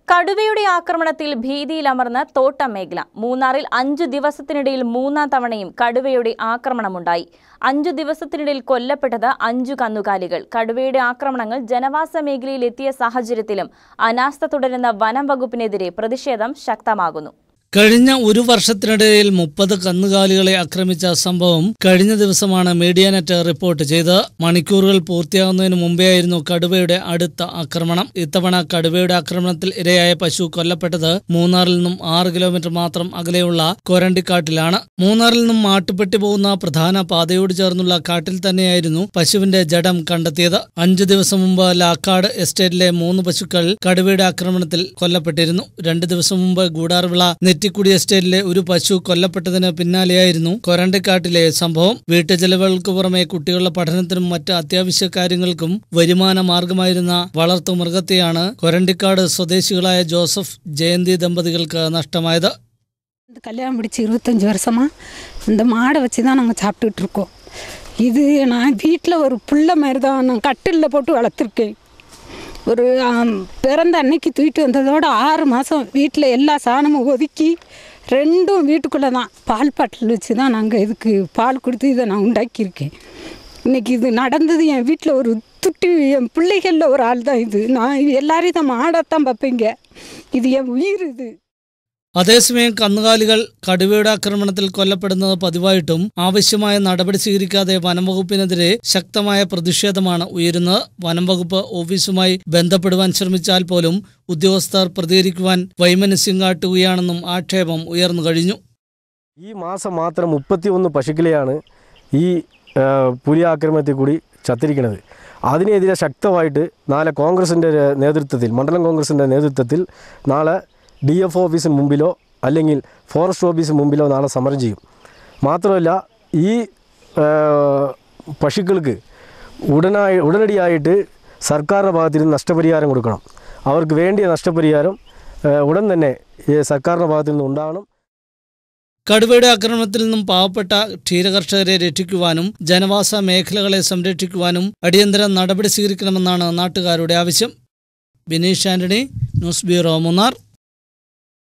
കടുവയുടെ ആക്രമണത്തിൽ ഭീതിയിലമർന്ന തോട്ടം മേഖല മൂന്നാറിൽ അഞ്ചു ദിവസത്തിനിടയിൽ മൂന്നാം തവണയും കടുവയുടെ ആക്രമണമുണ്ടായി അഞ്ചു ദിവസത്തിനിടയിൽ കൊല്ലപ്പെട്ടത് അഞ്ചു കന്നുകാലികൾ കടുവയുടെ ആക്രമണങ്ങൾ ജനവാസ മേഖലയിൽ എത്തിയ സാഹചര്യത്തിലും അനാസ്ഥ തുടരുന്ന വനം വകുപ്പിനെതിരെ പ്രതിഷേധം ശക്തമാകുന്നു കഴിഞ്ഞ ഒരു വർഷത്തിനിടയിൽ മുപ്പത് കന്നുകാലികളെ ആക്രമിച്ച സംഭവം കഴിഞ്ഞ ദിവസമാണ് മീഡിയാനെറ്റ് റിപ്പോർട്ട് ചെയ്തത് മണിക്കൂറുകൾ പൂർത്തിയാകുന്നതിന് മുമ്പെയായിരുന്നു കടുവയുടെ അടുത്ത ആക്രമണം ഇത്തവണ കടുവയുടെ ആക്രമണത്തിൽ ഇരയായ പശു കൊല്ലപ്പെട്ടത് മൂന്നാറിൽ നിന്നും ആറ് കിലോമീറ്റർ മാത്രം അകലെയുള്ള കൊരണ്ടിക്കാട്ടിലാണ് മൂന്നാറിൽ നിന്നും മാട്ടുപെട്ടി പോകുന്ന പ്രധാന പാതയോട് ചേർന്നുള്ള കാട്ടിൽ തന്നെയായിരുന്നു പശുവിന്റെ ജഡം കണ്ടെത്തിയത് അഞ്ചു ദിവസം മുമ്പ് ലാക്കാട് എസ്റ്റേറ്റിലെ മൂന്ന് പശുക്കൾ കടുവയുടെ ആക്രമണത്തിൽ കൊല്ലപ്പെട്ടിരുന്നു രണ്ട് ദിവസം മുമ്പ് ഗൂഡാർവിള നെറ്റിക്കുടി എസ്റ്റേറ്റിലെ ഒരു പശു കൊല്ലപ്പെട്ടതിന് പിന്നാലെയായിരുന്നു കൊരണ്ടിക്കാട്ടിലെ സംഭവം വീട്ടുചെലവുകൾക്ക് പുറമെ കുട്ടികളുടെ പഠനത്തിനും മറ്റ് അത്യാവശ്യ കാര്യങ്ങൾക്കും വരുമാന മാർഗമായിരുന്ന വളർത്തു മൃഗത്തെയാണ് കൊരണ്ടിക്കാട് സ്വദേശികളായ ജോസഫ് ജയന്തി ദമ്പതികൾക്ക് നഷ്ടമായത് இந்த கல்யாணம் முடிச்சு இருபத்தஞ்சி வருஷமா இந்த மாடை வச்சு தான் நாங்கள் சாப்பிட்டுட்டு இருக்கோம் இது நான் வீட்டில் ஒரு புள்ள மாதிரி தான் நான் கட்டிலில் போட்டு வளர்த்துருக்கேன் ஒரு ஆம், பிறந்த அன்னைக்கு தூக்கிட்டு வந்ததோட ஆறு மாதம் வீட்டில் எல்லா சாணமும் ஒதுக்கி ரெண்டும் வீட்டுக்குள்ளே தான் பால் பாட்டில் வச்சு தான் நாங்கள் இதுக்கு பால் கொடுத்து இதை நான் உண்டாக்கியிருக்கேன் இன்னைக்கு இது நடந்தது என் வீட்டில் ஒரு துட்டி என் பிள்ளைகளில் ஒரு ஆள் தான் இது நான் எல்லாரையும் தான் மாடத்தான் பார்ப்பீங்க இது என் உயிர் இது അതേസമയം കന്നുകാലികൾ കടുവയുടെ ആക്രമണത്തിൽ കൊല്ലപ്പെടുന്നത് പതിവായിട്ടും ആവശ്യമായ നടപടി സ്വീകരിക്കാതെ വനംവകുപ്പിനെതിരെ ശക്തമായ പ്രതിഷേധമാണ് ഉയരുന്നത് വനംവകുപ്പ് ഓഫീസുമായി ബന്ധപ്പെടുവാൻ ശ്രമിച്ചാൽ പോലും ഉദ്യോഗസ്ഥർ പ്രതികരിക്കുവാൻ വൈമനസ്യം കാട്ടുകയാണെന്നും ആക്ഷേപം ഉയർന്നു കഴിഞ്ഞു ഈ മാസം മാത്രം മുപ്പത്തിയൊന്ന് പശുക്കളെയാണ് ഈ ആ, പുലി ആക്രമണത്തിൽ കൂടി ചത്തിരിക്കുന്നത് അതിനെതിരെ ശക്തമായിട്ട് നാളെ കോൺഗ്രസിൻ്റെ നേതൃത്വത്തിൽ മണ്ഡലം കോൺഗ്രസിൻ്റെ നേതൃത്വത്തിൽ നാളെ ഡി എഫ് ഓഫീസിന് മുമ്പിലോ അല്ലെങ്കിൽ ഫോറസ്റ്റ് ഓഫീസിന് മുമ്പിലോ നാളെ സമരം ചെയ്യും മാത്രമല്ല ഈ ആ, പശുക്കൾക്ക് ഉടനായി ഉടനടിയായിട്ട് സർക്കാരിൻ്റെ ഭാഗത്ത് നിന്ന് നഷ്ടപരിഹാരം കൊടുക്കണം അവർക്ക് വേണ്ടിയ നഷ്ടപരിഹാരം ആ, ഉടൻ തന്നെ ഈ സർക്കാരിൻ്റെ ഭാഗത്തു നിന്ന് ഉണ്ടാകണം കടുവയുടെ ആക്രമണത്തിൽ നിന്നും പാവപ്പെട്ട ക്ഷീരകർഷകരെ രക്ഷിക്കുവാനും ജനവാസ മേഖലകളെ സംരക്ഷിക്കുവാനും അടിയന്തര നടപടി സ്വീകരിക്കണമെന്നാണ് നാട്ടുകാരുടെ ആവശ്യം ബിനീഷ് ആന്റണി ന്യൂസ് ബ്യൂറോ മൂന്നാർ